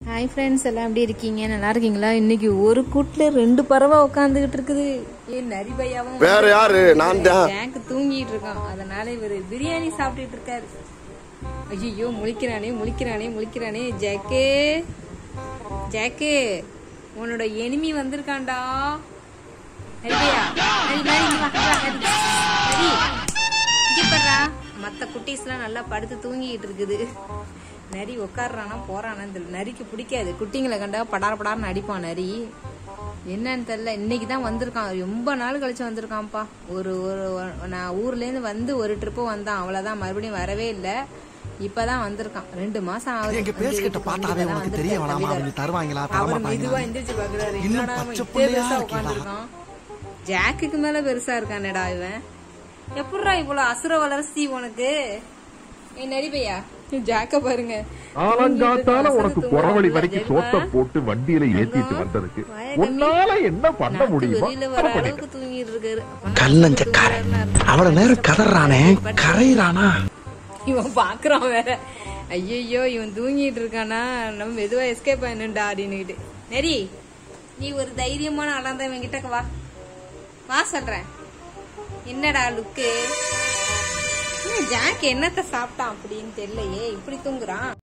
Hi friends எல்லாம் எப்படி இருக்கீங்க நல்லா இருக்கீங்களா இன்னைக்கு ஒரு கூட்டுல ரெண்டு பறவை உட்காந்துக்கிட்டு இருக்குது ஏன் நரி பையாவும் வேற யாரு? நான் தான். ஜாக்கு தூங்கிட்டு இருக்கான் அதனால இவர் பிரியாணி சாப்பிட்டுட்டு இருக்காரு ஐயோ முழிக்கிறானே முழிக்கிறானே முழிக்கிறானே ஜாக்கு ஜாக்கு உன்னோட எனிமி வந்திருக்கான்டா நரிபையா நரி நரி இங்க வா, இங்க வா, நரி நரி இங்க பாருடா மத்த குட்டீஸ்லாம் நல்லா படுத்து தூங்கிட்டு இருக்குது நரி உட்காடுறானா போறானான்னு தெரியல நரிக்கு பிடிக்காது குட்டிங்களை கண்டா படார படார்னு அடிப்பான் நரி என்னன்னு தெரியல இன்னைக்கு தான் வந்திருக்கான் ரொம்ப நாள் கழிச்சு வந்திருக்கான்ப்பா ஒரு ஒரு நான் ஊர்ல இருந்து வந்து ஒரு ட்ரிப்பு வந்தான் அவ்வளவுதான் மறுபடியும் வரவே இல்ல இப்பதான் வந்திருக்கான் ரெண்டு மாசம் ஆகுது எங்க பேசிக்கிட்ட பார்த்தாவே உனக்கு தெரிய வேணாமா அவங்க தருவாங்களா அவர் தரமாட்டாங்களா மெதுவா எந்திரிச்சு பாக்குறாரு இன்னும் என்னடா அவன் பச்சை இப்படியே புள்ளையா பெருசா இருக்கேடா. உட்காந்துருக்கான் ஜாக்குக்கு மேல பெருசா இருக்கானேடா இவன் எப்படிடா இவ்வளவு அசுர வளர்ச்சி உனக்கு ஏ நரிபையா ஜாக்க பாருங்க காலங்காத்தால உனக்கு அசந்து புறவழி தூங்குறான் வரைக்கும் தெரியுமா? சோத்த போட்டு வண்டியில ஏத்திட்டு தங்கம், வந்ததுக்கு வாயை கம்மி. உன்னால என்ன பண்ண நாக்கு முடியுமோ வெளியில அதை வர பண்ணிட்டேன். அளவுக்கு தூங்கிட்டு இருக்காரு அப்ப கல்லஞ்சக்காரன் தூங்குறாருன்னா அர்த்தம். அவ்வளவு நேரம் கதறானே கரையிறானா இவன் பாக்குறான் வேற ஐயோ இவன் தூங்கிட்டு இருக்கானா நம்ம மெதுவா எஸ்கேப் ஆயினுண்டா அப்படின்னுட்டு நெரி நீ ஒரு தைரியமான ஆளாந்த இவன் கிட்ட வா வா சொல்றேன் என்னடா லுக்கு ஜாக் என்னத்த சாப்பிட்டான் அப்படின்னு தெரியலையே இப்படி தூங்குறான்